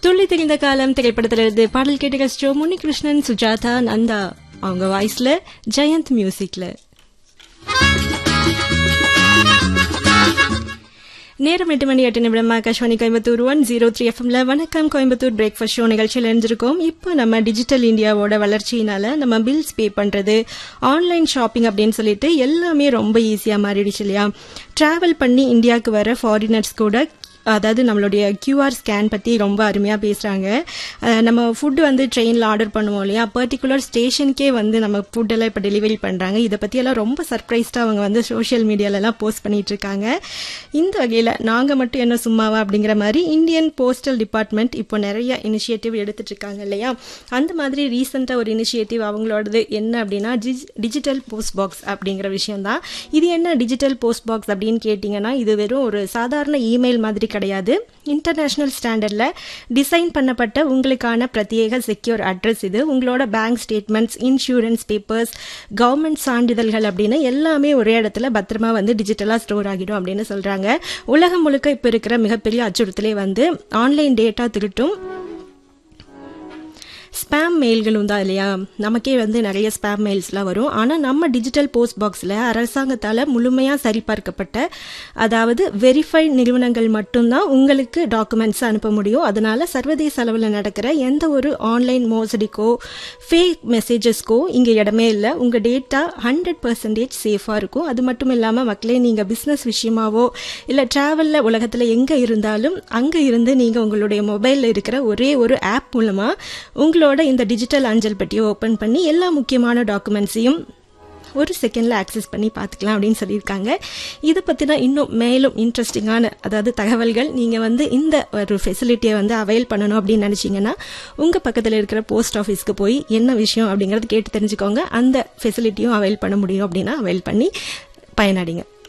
துள்ளி தெரிந்த காலம் திரைப்படத்திலிருந்து பாடல் கேட்டு கஷ்டோ முனிகிருஷ்ணன் சுஜாதா நந்தா அவங்க வாய்ஸ்ல ஜெயந்த் மியூசிக்ல நேரம் எட்டு மணி எட்டு நிமிடம் Akashvani Coimbatore one zero three எஃப்எம்ல வணக்கம் கோயம்புத்தூர் பிரேக்ஃபாஸ்ட் ஷோ நிகழ்ச்சியில் இருந்திருக்கோம் இப்போ நம்ம டிஜிட்டல் இந்தியாவோட வளர்ச்சியினால நம்ம பில்ஸ் பே பண்றது ஆன்லைன் ஷாப்பிங் அப்படின்னு சொல்லிட்டு எல்லாமே ரொம்ப ஈஸியா மாறிடுச்சு இல்லையா டிராவல் பண்ணி இந்தியாவுக்கு வர ஃபாரினர்ஸ் கூட அதாவது நம்மளுடைய கியூஆர் ஸ்கேன் பற்றி ரொம்ப அருமையாக பேசுகிறாங்க நம்ம ஃபுட்டு வந்து ட்ரெயினில் ஆர்டர் பண்ணுவோம் இல்லையா பர்டிகுலர் ஸ்டேஷனுக்கே வந்து நம்ம ஃபுட்டெல்லாம் இப்போ டெலிவரி பண்ணுறாங்க இதை பற்றியெல்லாம் ரொம்ப சர்ப்ரைஸ்டாக அவங்க வந்து சோஷியல் மீடியாலலாம் போஸ்ட் பண்ணிட்டு இருக்காங்க இந்த வகையில் நாங்கள் மட்டும் என்ன சும்மாவா அப்படிங்கிற மாதிரி இந்தியன் போஸ்டல் டிபார்ட்மெண்ட் இப்போ நிறைய இனிஷியேட்டிவ் எடுத்துட்டு இருக்காங்க இல்லையா அந்த மாதிரி ரீசெண்டாக ஒரு இனிஷியேட்டிவ் அவங்களோடது என்ன அப்படின்னா டிஜிட்டல் போஸ்ட் பாக்ஸ் அப்படிங்கிற விஷயம் தான் இது என்ன டிஜிட்டல் போஸ்ட் பாக்ஸ் அப்படின்னு கேட்டிங்கன்னா இது வெறும் ஒரு சாதாரண இமெயில் மாதிரி கிடையாது இன்டர்நேஷ்னல் ஸ்டாண்டர்டில் டிசைன் பண்ணப்பட்ட உங்களுக்கான பிரத்யேக செக்யூர் அட்ரஸ் இது உங்களோட bank statements insurance papers government சான்றிதழ்கள் அப்படின்னு எல்லாமே ஒரே இடத்துல பத்திரமா வந்து டிஜிட்டலாக ஸ்டோர் ஆகிடும் அப்படின்னு சொல்கிறாங்க உலகம் முழுக்க இப்போ இருக்கிற மிகப்பெரிய அச்சுறுத்தலே வந்து ஆன்லைன் டேட்டா திருட்டும் ஸ்பேம் மெயில்களும் தான் இல்லையா நமக்கே வந்து நிறைய ஸ்பேம் மெயில்ஸ்லாம் வரும் ஆனால் நம்ம டிஜிட்டல் போஸ்ட் பாக்ஸில் அரசாங்கத்தால் முழுமையாக சரிபார்க்கப்பட்ட அதாவது வெரிஃபைட் நிறுவனங்கள் மட்டும்தான் உங்களுக்கு டாக்குமெண்ட்ஸ் அனுப்ப முடியும் அதனால சர்வதேச அளவில் நடக்கிற எந்த ஒரு ஆன்லைன் மோசடிக்கோ ஃபேக் மெசேஜஸ்க்கோ இங்கே இடமே இல்லை உங்கள் டேட்டா ஹண்ட்ரட் பர்சன்டேஜ் சேஃபாக இருக்கும் அது மட்டும் இல்லாமல் மக்களே நீங்கள் பிஸ்னஸ் விஷயமாவோ இல்லை ட்ராவலில் உலகத்தில் எங்கே இருந்தாலும் அங்கே இருந்து நீங்கள் உங்களுடைய மொபைலில் இருக்கிற ஒரே ஒரு ஆப் மூலமாக உங்களோட இந்த டிஜிட்டல் அஞ்சல் பெட்டியை ஓப்பன் பண்ணி எல்லா முக்கியமான டாக்குமெண்ட்ஸையும் ஒரு செகண்டில் ஆக்சஸ் பண்ணி பார்த்துக்கலாம் அப்படின்னு சொல்லியிருக்காங்க இதை பற்றின இன்னும் மேலும் இன்ட்ரெஸ்டிங்கான அதாவது தகவல்கள் நீங்கள் வந்து இந்த ஒரு ஃபெசிலிட்டியை வந்து அவைல் பண்ணணும் அப்படின்னு நினச்சிங்கன்னா உங்கள் பக்கத்தில் இருக்கிற போஸ்ட் ஆஃபீஸ்க்கு போய் என்ன விஷயம் அப்படிங்கிறது கேட்டு தெரிஞ்சுக்கோங்க அந்த ஃபெசிலிட்டியும் அவைல் பண்ண முடியும் அப்படின்னா அவைல் பண்ணி பயனடைங்க